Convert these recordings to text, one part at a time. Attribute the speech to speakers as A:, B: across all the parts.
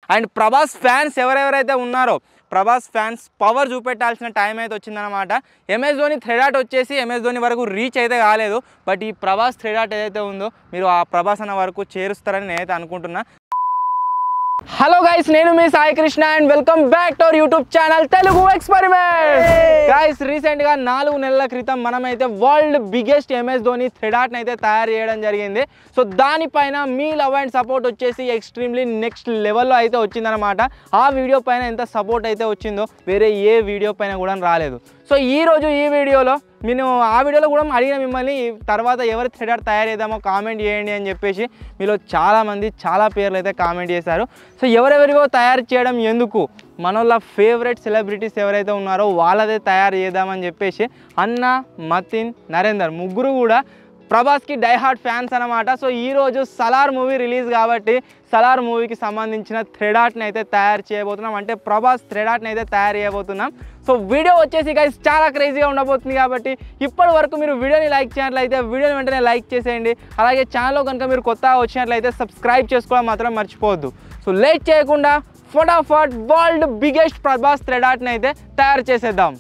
A: And Prabhas fans ఎవరెవరైతే ఉన్నారో Prabhas fans power చూపెట్టాల్సిన టైం అయితే వచ్చిందనమాట ఎంఎస్ ధోని థ్రెడాట్ వచ్చేసి ఎంఎస్ ధోని వరకు రీచ్ అయితే కాలేదు బట్ ఈ ప్రభాస్ థ్రెడాట్ ఏదైతే ఉందో మీరు ఆ ప్రభాస్ అన్న వరకు చేరుస్తారని నేనైతే అనుకుంటున్నా హలో గైస్ నేను మీ Sai Krishna and welcome back to our YouTube channel Telugu experiment guys recent గా నాలుగు నెలల క్రితం మనమైతే world biggest MS Dhoni thread art అయితే తయారు చేయడం జరిగింది సో దానిపైన మీ లవ్ అండ్ సపోర్ట్ వచ్చేసి ఎక్స్ట్రీమ్లీ నెక్స్ట్ లెవెల్లో అయితే వచ్చిందనమాట ఆ వీడియో పైన ఎంత సపోర్ట్ అయితే వచ్చిందో వేరే ఏ వీడియో పైన కూడా రాలేదు సో ఈ రోజు ఈ వీడియోలో నేను ఆ వీడియోలో కూడా అడిగిన మిమ్మల్ని తర్వాత ఎవరి థ్రెడర్ తయారు చేద్దామో కామెంట్ చేయండి అని చెప్పేసి మీలో చాలామంది చాలా పేర్లు అయితే కామెంట్ చేశారు సో ఎవరెవరివో తయారు చేయడం ఎందుకు మనోళ్ళ ఫేవరెట్ సెలబ్రిటీస్ ఎవరైతే ఉన్నారో వాళ్ళదే తయారు చేద్దామని చెప్పేసి అన్న మతిన్ నరేందర్ ముగ్గురు కూడా ప్రభాస్కి డై హార్ట్ ఫ్యాన్స్ అనమాట సో ఈరోజు సలార్ మూవీ రిలీజ్ కాబట్టి సలార్ మూవీకి సంబంధించిన థ్రెడాట్ని అయితే తయారు చేయబోతున్నాం అంటే ప్రభాస్ థ్రెడాట్ని అయితే తయారు చేయబోతున్నాం సో వీడియో వచ్చేసి గైస్ చాలా క్రేజీగా ఉండబోతుంది కాబట్టి ఇప్పటి వరకు మీరు వీడియోని లైక్ చేసినట్లయితే వీడియోని వెంటనే లైక్ చేసేయండి అలాగే ఛానల్లో కనుక మీరు కొత్తగా వచ్చినట్లయితే సబ్స్క్రైబ్ చేసుకోవడం మాత్రం మర్చిపోవద్దు సో లేట్ చేయకుండా ఫటాఫట్ వరల్డ్ బిగ్గెస్ట్ ప్రభాస్ థ్రెడాట్ని అయితే తయారు చేసేద్దాం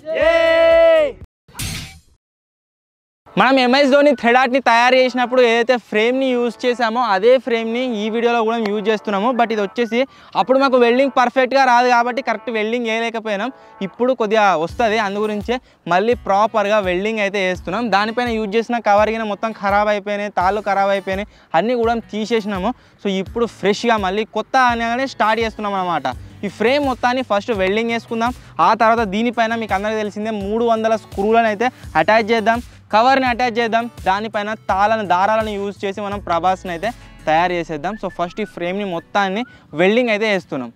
A: మనం ఎంఎస్ ధోని థ్రెడాట్ని తయారు చేసినప్పుడు ఏదైతే ఫ్రేమ్ని యూజ్ చేసామో అదే ఫ్రేమ్ని ఈ వీడియోలో కూడా యూజ్ చేస్తున్నాము బట్ ఇది వచ్చేసి అప్పుడు మాకు వెల్డింగ్ పర్ఫెక్ట్గా రాదు కాబట్టి కరెక్ట్ వెల్డింగ్ వేయలేకపోయినాం ఇప్పుడు కొద్దిగా వస్తుంది అందు గురించే మళ్ళీ ప్రాపర్గా వెల్డింగ్ అయితే వేస్తున్నాం దానిపైన యూజ్ చేసిన కవర్ గిన మొత్తం ఖరాబ్ అయిపోయినాయి తాళ్ళు ఖరాబ్ అయిపోయినాయి అన్నీ కూడా తీసేసినాము సో ఇప్పుడు ఫ్రెష్గా మళ్ళీ కొత్త అనగానే స్టార్ట్ చేస్తున్నాం అనమాట ఈ ఫ్రేమ్ మొత్తాన్ని ఫస్ట్ వెల్డింగ్ వేసుకుందాం ఆ తర్వాత దీనిపైన మీకు అందరికీ తెలిసిందే మూడు వందల స్క్రూలను అయితే అటాచ్ చేద్దాం కవర్ని అటాచ్ చేద్దాం దానిపైన తాళను దారాలను యూజ్ చేసి మనం ప్రభాస్ని అయితే తయారు చేసేద్దాం సో ఫస్ట్ ఈ ఫ్రేమ్ని మొత్తాన్ని వెల్డింగ్ అయితే వేస్తున్నాం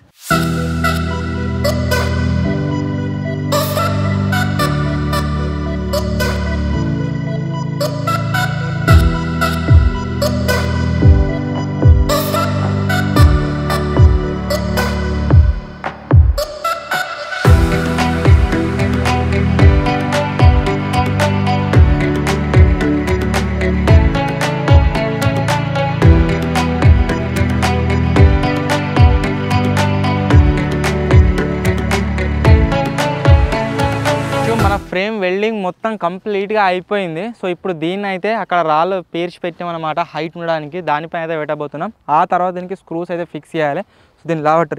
A: సో మన ఫ్రేమ్ వెల్డింగ్ మొత్తం కంప్లీట్గా అయిపోయింది సో ఇప్పుడు దీన్ని అయితే అక్కడ రాళ్ళు పేర్చి పెట్టామన్నమాట హైట్ ఉండడానికి దానిపైన అయితే పెట్టబోతున్నాం ఆ తర్వాత దీనికి స్క్రూస్ అయితే ఫిక్స్ చేయాలి సో దీన్ని లావటరీ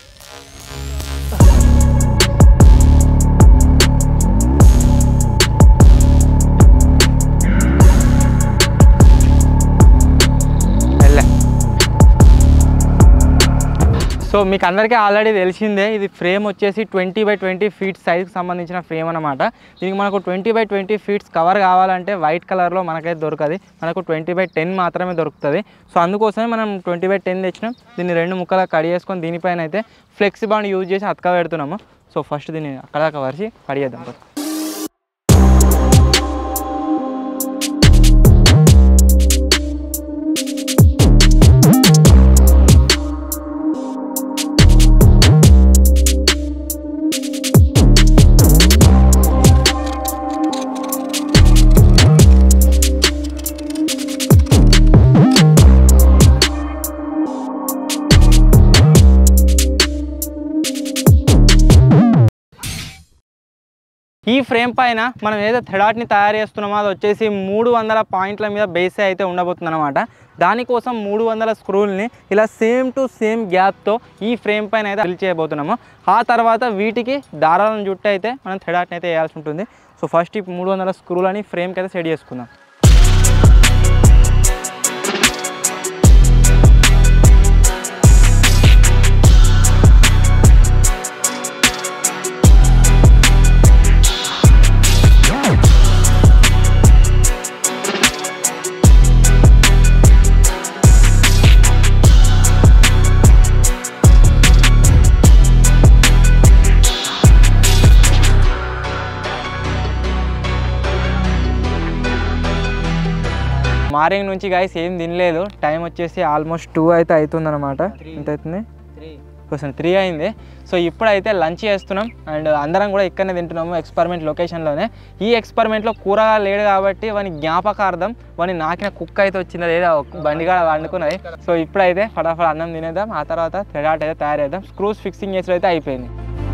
A: వెళ్ళే సో మీకు అందరికీ ఆల్రెడీ తెలిసిందే ఇది ఫ్రేమ్ వచ్చేసి ట్వంటీ బై ట్వంటీ ఫీట్ సైజ్కి సంబంధించిన ఫ్రేమ్ అనమాట దీనికి మనకు twenty by twenty feets cover కావాలంటే వైట్ కలర్లో మనకైతే దొరకదు మనకు ట్వంటీ బై టెన్ మాత్రమే దొరుకుతుంది సో అందుకోసమే మనం ట్వంటీ బై టెన్ తెచ్చినాం దీన్ని రెండు ముక్కలా కడి చేసుకొని దీనిపైన అయితే ఫ్లెక్సీ బాండ్ యూజ్ చేసి అతక పెడుతున్నాము సో ఫస్ట్ దీన్ని అక్కడ దాకా వరిచి కడిగేద్దాం ఈ ఫ్రేమ్ పైన మనం ఏదైతే థెడాట్ని తయారు చేస్తున్నామో అది వచ్చేసి మూడు వందల పాయింట్ల మీద బేస్ అయితే ఉండబోతుంది అనమాట దానికోసం మూడు వందల స్క్రూల్ని ఇలా సేమ్ టు సేమ్ గ్యాప్తో ఈ ఫ్రేమ్ పైన అయితే ఫిల్ చేయబోతున్నాము ఆ తర్వాత వీటికి దారాలను జుట్టు అయితే మనం థెడాట్ని అయితే వేయాల్సి ఉంటుంది సో ఫస్ట్ ఈ మూడు వందల స్క్రూలని ఫ్రేమ్కి అయితే సెట్ చేసుకుందాం మార్నింగ్ నుంచి గైస్ ఏం తినలేదు టైం వచ్చేసి ఆల్మోస్ట్ టూ అయితే అవుతుంది అనమాట ఎంత అవుతుంది క్వశ్చన్ త్రీ అయింది సో ఇప్పుడైతే లంచ్ చేస్తున్నాం అండ్ అందరం కూడా ఇక్కడనే తింటున్నాము ఎక్స్పెరిమెంట్ లొకేషన్లోనే ఈ ఎక్స్పెరిమెంట్లో కూరగా లేడు కాబట్టి వాని జ్ఞాపకార్థం వాని నాకిన కుక్క అయితే వచ్చింది లేదా బండిగా వండుకున్నది సో ఇప్పుడైతే ఫటాఫట్ అన్నం తినేద్దాం ఆ తర్వాత థ్రెడ్ అయితే తయారు చేద్దాం స్క్రూస్ ఫిక్సింగ్ చేసి అయితే అయిపోయింది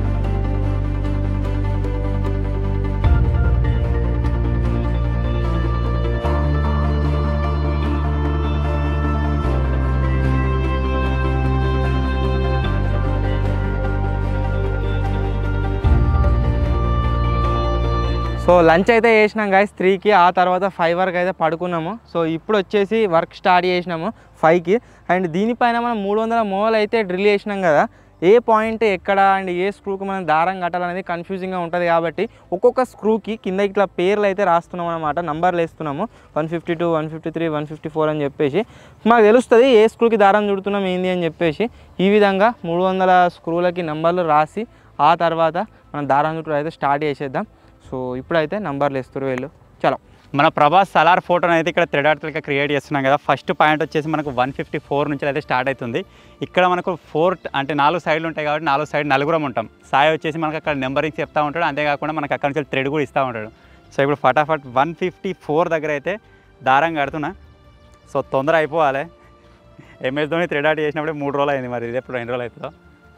A: సో లంచ్ అయితే చేసినాం గాయస్ త్రీకి ఆ తర్వాత ఫైవ్ వరకు అయితే పడుకున్నాము సో ఇప్పుడు వచ్చేసి వర్క్ స్టార్ట్ చేసినాము ఫైవ్కి అండ్ దీనిపైన మనం మూడు వందల మోల్ అయితే డ్రిల్ చేసినాం కదా ఏ పాయింట్ ఎక్కడ అండ్ ఏ స్క్రూకి మనం దారం కట్టాలనేది కన్ఫ్యూజింగ్గా ఉంటుంది కాబట్టి ఒక్కొక్క స్క్రూకి కింద ఇట్లా పేర్లు అయితే రాస్తున్నాం అనమాట నంబర్లు వేస్తున్నాము one fifty two one fifty three one fifty four అని చెప్పేసి మాకు తెలుస్తుంది ఏ స్క్రూకి దారం చుడుతున్నాం ఏంది అని చెప్పేసి ఈ విధంగా మూడు వందల స్క్రూలకి నంబర్లు రాసి ఆ తర్వాత మనం దారం చుట్టూ అయితే స్టార్ట్ చేసేద్దాం సో ఇప్పుడైతే నంబర్లు వేస్తారు వీళ్ళు చలో
B: మన ప్రభాస్ సలార్ ఫోటోని అయితే ఇక్కడ థ్రెడ్ ఆర్ట్గా క్రియేట్ చేస్తున్నాం కదా ఫస్ట్ పాయింట్ వచ్చేసి మనకు వన్ ఫిఫ్టీ ఫోర్ నుంచి అయితే స్టార్ట్ అవుతుంది ఇక్కడ మనకు ఫోర్ అంటే నాలుగు సైడ్లు ఉంటాయి కాబట్టి నాలుగు సైడ్ నలుగురం ఉంటాం సాయి వచ్చేసి మనకు అక్కడ నెంబరింగ్ చెప్తా ఉంటాడు అంతేకాకుండా మనకు అక్కడ నుంచి థ్రెడ్ కూడా ఇస్తూ ఉంటాడు సో ఇప్పుడు ఫటాఫట్ వన్ ఫిఫ్టీ ఫోర్ దగ్గర అయితే దారం కడుతున్నా సో తొందర అయిపోవాలి ఎంఎస్ధోని థ్రెడ్ ఆర్ట్ చేసినప్పుడే మూడు రోజులు అయింది మరి ఇది ఎప్పుడు ఎన్ని రోజులు అవుతుందో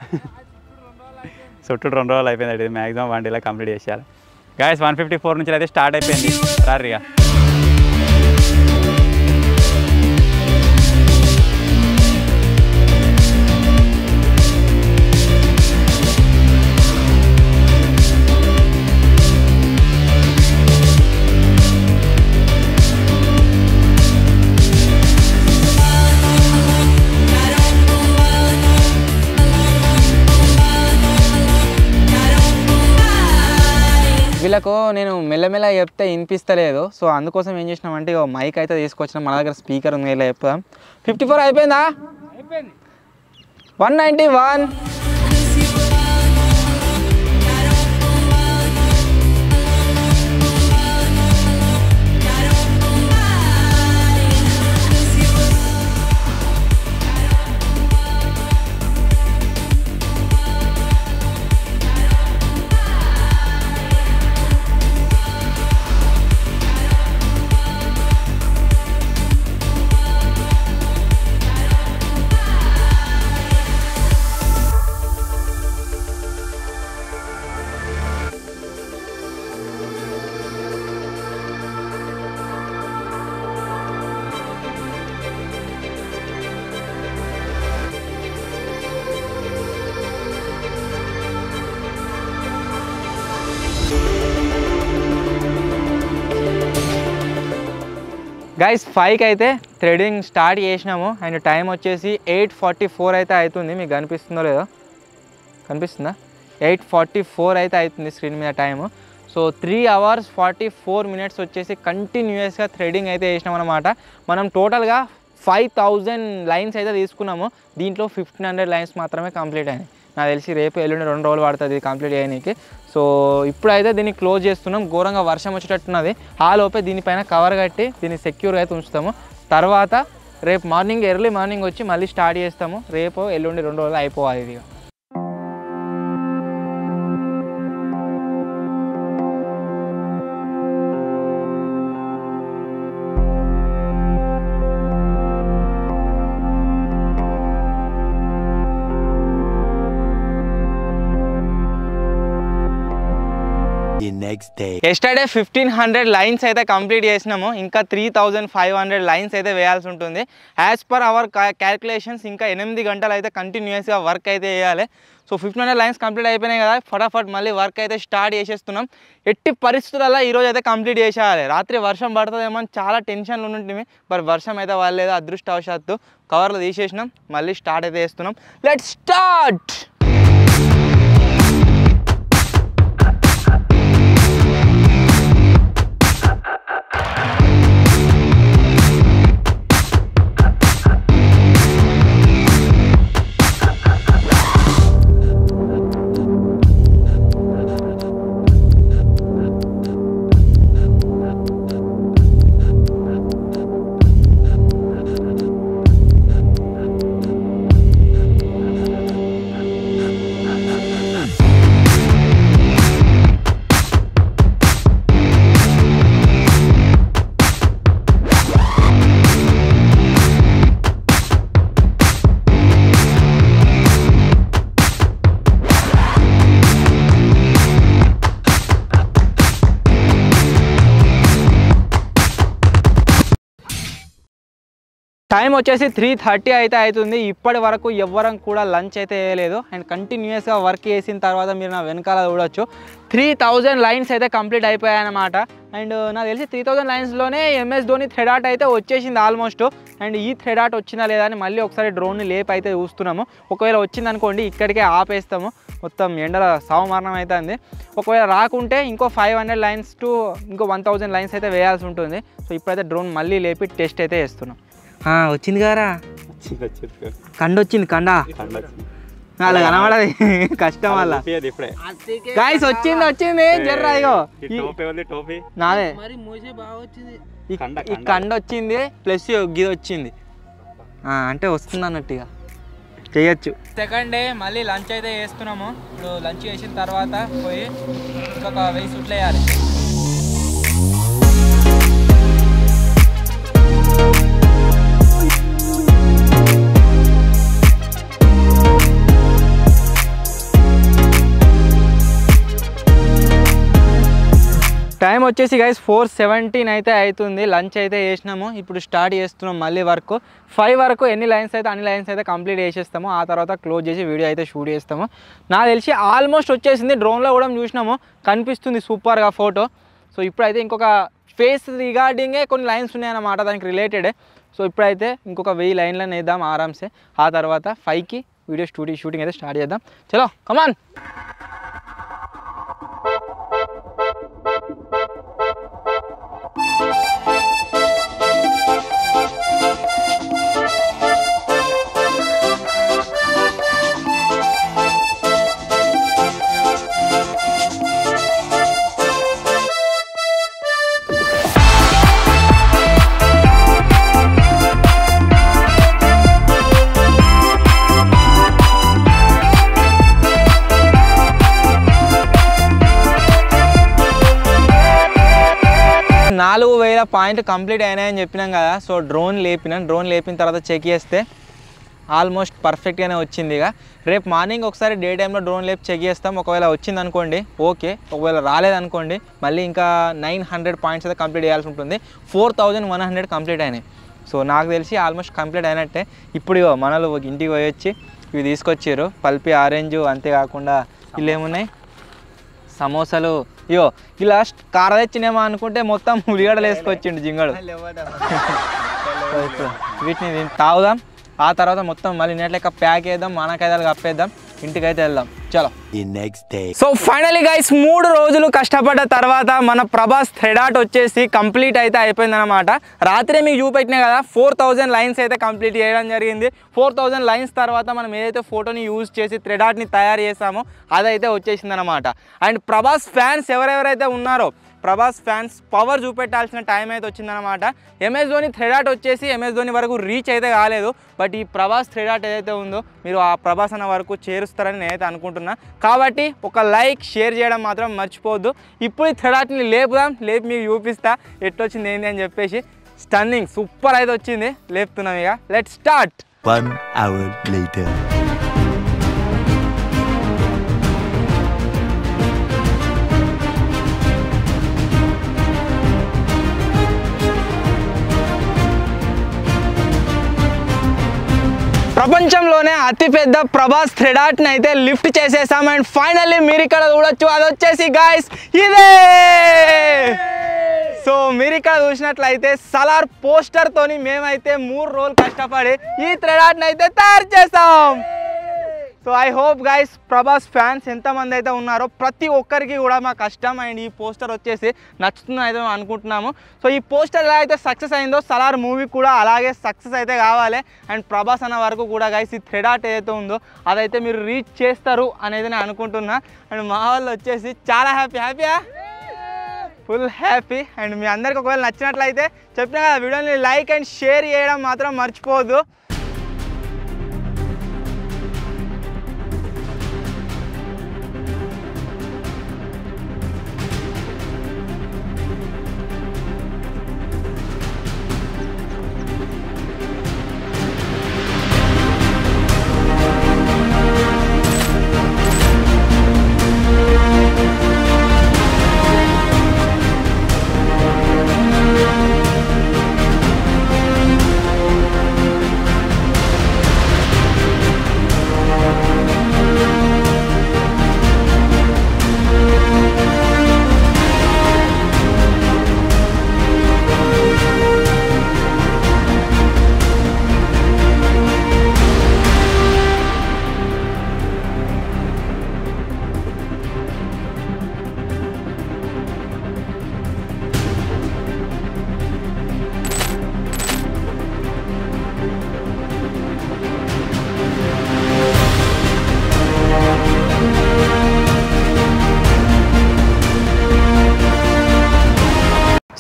B: చుట్టూ రెండు రోజులు అయిపోయింది ఇది మ్యాక్సిమం వన్ డేలో కంప్లీట్ చేసేయాలి గాయస్ వన్ ఫిఫ్టీ ఫోర్ నుంచి అయితే స్టార్ట్ అయిపోయింది రారిగా
A: వీళ్ళకు నేను మెల్లమెల్ల చెప్తే వినిపిస్తలేదు సో అందుకోసం ఏం చేసినామంటే ఇగో మైక్ అయితే తీసుకొచ్చినాం మన దగ్గర స్పీకర్ ఉంది ఇలా చెప్తాం ఫిఫ్టీ ఫోర్ అయిపోయిందా వన్ నైంటీ వన్ గైస్ ఫైవ్కి అయితే థ్రెడింగ్ స్టార్ట్ చేసినాము అండ్ టైం వచ్చేసి ఎయిట్ ఫార్టీ ఫోర్ అయితే అవుతుంది మీకు కనిపిస్తుందో లేదో కనిపిస్తుందా ఎయిట్ ఫార్టీ ఫోర్ అయితే అవుతుంది స్క్రీన్ మీద time so three hours forty four minutes వచ్చేసి కంటిన్యూస్గా థ్రెడింగ్ అయితే చేసినాం అనమాట మనం టోటల్గా ఫైవ్ థౌజండ్ లైన్స్ అయితే తీసుకున్నాము దీంట్లో ఫిఫ్టీన్ హండ్రెడ్ లైన్స్ మాత్రమే కంప్లీట్ అయినాయి నాకు తెలిసి రేపు ఎల్లుండి రెండు రోజులు పడుతుంది ఇది కంప్లీట్ చేయడానికి సో ఇప్పుడైతే దీన్ని క్లోజ్ చేస్తున్నాం ఘోరంగా వర్షం వచ్చేటట్టున్నది ఆ లోపే దీనిపైన కవర్ కట్టి దీన్ని సెక్యూర్గా అయితే ఉంచుతాము తర్వాత రేపు మార్నింగ్ ఎర్లీ మార్నింగ్ వచ్చి మళ్ళీ స్టార్ట్ చేస్తాము రేపు ఎల్లుండి రెండు రోజులు అయిపోవాలి ఇది
C: The next day.
A: Yesterday fifteen hundred lines అయితే కంప్లీట్ చేసినాము ఇంకా three thousand five hundred lines అయితే వేయాల్సి ఉంటుంది యాజ్ పర్ అవర్ క్యాల్కులేషన్స్ ఇంకా ఎనిమిది గంటలు అయితే కంటిన్యూస్గా వర్క్ అయితే చేయాలి so fifteen hundred lines complete అయిపోయినాయి కదా ఫటాఫట్ మళ్ళీ వర్క్ అయితే స్టార్ట్ చేసేస్తున్నాం ఎట్టి పరిస్థితులలో ఈరోజు అయితే కంప్లీట్ చేసేయాలి రాత్రి వర్షం పడుతుందేమో అని చాలా టెన్షన్లు ఉంటుంది మరి వర్షం అయితే వాళ్ళేదో అదృష్టవశాత్తు కవర్లు తీసేసినాం మళ్ళీ స్టార్ట్ అయితే చేస్తున్నాం లెట్ స్టార్ట్ టైం వచ్చేసి త్రీ థర్టీ అయితే అవుతుంది ఇప్పటి వరకు ఎవ్వరం కూడా లంచ్ అయితే వేయలేదు అండ్ కంటిన్యూస్గా వర్క్ చేసిన తర్వాత మీరు నా వెనకాల చూడొచ్చు త్రీ థౌజండ్ లైన్స్ అయితే కంప్లీట్ అయిపోయాయన్నమాట అండ్ నాకు తెలిసి త్రీ థౌజండ్ లైన్స్లోనే ఎంఎస్ ధోని థ్రెడ్ ఆర్ట్ అయితే వచ్చేసింది ఆల్మోస్ట్ అండ్ ఈ థ్రెడ్ ఆర్ట్ వచ్చిందా లేదా అని మళ్ళీ ఒకసారి డ్రోన్ని లేపు అయితే చూస్తున్నాము ఒకవేళ వచ్చింది అనుకోండి ఇక్కడికే ఆపేస్తాము మొత్తం ఎండల సావమరణం అవుతుంది ఒకవేళ రాకుంటే ఇంకో ఫైవ్ హండ్రెడ్ లైన్స్ టు ఇంకో వన్ థౌజండ్ లైన్స్ అయితే వేయాల్సి ఉంటుంది సో ఇప్పుడైతే డ్రోన్ మళ్ళీ లేపి టెస్ట్ అయితే చేస్తున్నాం ఆ, వచ్చింది గారా కండ వచ్చింది కండ అలా కనబడది కష్టం వల్ల
B: ఇప్పుడే
A: గాయస్ వచ్చింది వచ్చింది జర్రా ఇగో
B: ఈ
A: ఈ-
B: టోపీ ఉంది టోపీ
A: నాదే
D: మరి మోసే బాగా వచ్చింది
A: ఈ
B: కండ,
A: ఈ
B: కండ.
A: కండ వచ్చింది ప్లస్ గిది వచ్చింది ఆ, అంటే వస్తుంది అన్నట్టు ఇక చేయొచ్చు సెకండ్ డే మళ్ళీ లంచ్ అయితే చేస్తున్నాము ఇప్పుడు లంచ్ చేసిన తర్వాత పోయి ఇంకొక వెయ్యి సుట్లు వేయాలి టైం వచ్చేసి గైస్ ఫోర్ సెవెంటీన్ అయితే అవుతుంది లంచ్ అయితే చేసినాము ఇప్పుడు స్టార్ట్ చేస్తున్నాం మళ్ళీ వర్క్ ఫైవ్ వరకు ఎన్ని లైన్స్ అయితే అన్ని లైన్స్ అయితే కంప్లీట్ చేసేస్తాము ఆ తర్వాత క్లోజ్ చేసి వీడియో అయితే షూట్ చేస్తాము నాకు తెలిసి ఆల్మోస్ట్ వచ్చేసింది డ్రోన్లో కూడా చూసినాము కనిపిస్తుంది సూపర్గా ఫోటో సో ఇప్పుడైతే ఇంకొక ఫేస్ రిగార్డింగే కొన్ని లైన్స్ ఉన్నాయన్నమాట దానికి రిలేటెడ్ సో ఇప్పుడైతే ఇంకొక వెయ్యి లైన్లను వేద్దాం ఆరామ్సే ఆ తర్వాత ఫైవ్కి వీడియో స్టూడియో షూటింగ్ అయితే స్టార్ట్ చేద్దాం చలో కమాన్ నాలుగు వేల పాయింట్ కంప్లీట్ అయినాయని చెప్పినాం కదా సో డ్రోన్ లేపినాం డ్రోన్ లేపిన తర్వాత చెక్ చేస్తే ఆల్మోస్ట్ పర్ఫెక్ట్గానే వచ్చింది ఇక రేపు మార్నింగ్ ఒకసారి డే టైంలో డ్రోన్ లేపి చెక్ చేస్తాం ఒకవేళ వచ్చింది అనుకోండి ఓకే ఒకవేళ రాలేదనుకోండి మళ్ళీ ఇంకా నైన్ హండ్రెడ్ పాయింట్స్ అయితే కంప్లీట్ చేయాల్సి ఉంటుంది four thousand one hundred complete అయినాయి సో నాకు తెలిసి ఆల్మోస్ట్ కంప్లీట్ అయినట్టే ఇప్పుడు ఇగో మనలు ఒక ఇంటికి పోయి వచ్చి ఇవి తీసుకొచ్చారు పల్పి ఆరెంజ్ అంతేకాకుండా వీళ్ళు ఏమున్నాయి సమోసాలు ఇయో ఇలా కార తెచ్చినేమో అనుకుంటే మొత్తం ఉల్లిగడలు వేసుకొచ్చిండు జింగడు సో ఇప్పుడు వీటిని దీన్ని తాగుదాం ఆ తర్వాత మొత్తం మళ్ళీ నెట్ లెక్క ప్యాక్ చేద్దాం మానకాయదాలు కప్పేద్దాం ఇంటికైతే వెళ్దాం చలో
C: The next day.
A: So finally guys మూడు రోజులు కష్టపడ్డ తర్వాత మన ప్రభాస్ థ్రెడాట్ వచ్చేసి కంప్లీట్ అయితే అయిపోయిందన్నమాట రాత్రి మీకు చూపెట్టినా కదా ఫోర్ థౌజండ్ లైన్స్ అయితే కంప్లీట్ చేయడం జరిగింది ఫోర్ థౌజండ్ లైన్స్ తర్వాత మనం ఏదైతే ఫోటోని యూజ్ చేసి థ్రెడాట్ని తయారు చేసామో అదైతే వచ్చేసిందనమాట అండ్ ప్రభాస్ ఫ్యాన్స్ ఎవరెవరైతే ఉన్నారో ప్రభాస్ ఫ్యాన్స్ పవర్ చూపెట్టాల్సిన టైం అయితే వచ్చిందనమాట ఎంఎస్ ధోని థ్రెడాట్ వచ్చేసి ఎంఎస్ ధోని వరకు రీచ్ అయితే కాలేదు బట్ ఈ ప్రభాస్ థ్రెడాట్ ఏదైతే ఉందో మీరు ఆ ప్రభాస్ అన్న వరకు చేరుస్తారని నేనైతే అనుకుంటున్నా కాబట్టి ఒక లైక్ షేర్ చేయడం మాత్రం మర్చిపోవద్దు ఇప్పుడు ఈ థ్రెడాట్ని లేపుదాం లేపి మీకు చూపిస్తా ఎట్టొచ్చింది ఏంటి అని చెప్పేసి స్టన్నింగ్ సూపర్ అయితే వచ్చింది లేపుతున్నాం ఇక let start
C: One hour later.
A: ప్రపంచంలోనే అతిపెద్ద ప్రభాస్ థ్రెడాట్ని అయితే లిఫ్ట్ చేసేసాం అండ్ ఫైనల్లీ మీరు ఇక్కడ చూడొచ్చు అది వచ్చేసి గాయస్ ఇదే సో మీరు ఇక్కడ చూసినట్లయితే సలార్ పోస్టర్ తోని మేమైతే మూడు రోజులు కష్టపడి ఈ థ్రెడాట్ని అయితే తయారు చేసాం so I hope guys Prabhas fans ఎంతమంది అయితే ఉన్నారో ప్రతి ఒక్కరికి కూడా మా కష్టం అండ్ ఈ పోస్టర్ వచ్చేసి నచ్చుతుందని అయితే మేము అనుకుంటున్నాము సో ఈ పోస్టర్ ఎలా అయితే సక్సెస్ అయిందో సలార్ మూవీ కూడా అలాగే సక్సెస్ అయితే కావాలి అండ్ ప్రభాస్ అన్న వరకు కూడా గైస్ ఈ థ్రెడ్ ఆర్ట్ ఏదైతే ఉందో అదైతే మీరు రీచ్ చేస్తారు అనేది నేను అనుకుంటున్నా అండ్ మా వాళ్ళు వచ్చేసి చాలా హ్యాపీ హ్యాపీయా ఫుల్ హ్యాపీ అండ్ మీ అందరికి ఒకవేళ నచ్చినట్లయితే చెప్పిన కదా వీడియోని లైక్ అండ్ షేర్ చేయడం మాత్రం మర్చిపోవద్దు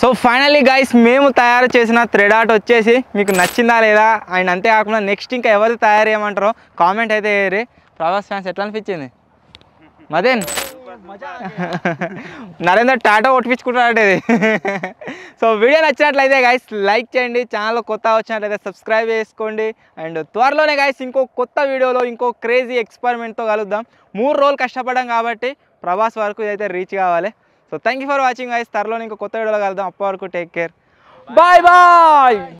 A: ఫైనల్లీ గైస్ మేము తయారు చేసిన థ్రెడ్ ఆర్ట్ వచ్చేసి మీకు నచ్చిందా లేదా అండ్ అంతేకాకుండా నెక్స్ట్ ఇంకా ఎవరు తయారు చేయమంటారో కామెంట్ అయితే వేయరు ప్రభాస్ ఫ్యాన్స్ ఎట్లా అనిపించింది మదేన్ నరేందర్ టాటా ఒట్టించుకుంటాడు ఇది సో వీడియో నచ్చినట్లయితే గైస్ లైక్ చేయండి ఛానల్ కొత్త వచ్చినట్లయితే సబ్స్క్రైబ్ చేసుకోండి అండ్ త్వరలోనే గైస్ ఇంకో కొత్త వీడియోలో ఇంకో క్రేజీ ఎక్స్పెరిమెంట్తో కలుద్దాం మూడు రోజులు కష్టపడ్డాం కాబట్టి ప్రభాస్ వరకు ఇదైతే రీచ్ కావాలి so thank you for watching guys త్వరలోనే ఇంకో కొత్త వీడియోలో కలుద్దాం అప్పటి వరకు టేక్ కేర్ బాయ్ బాయ్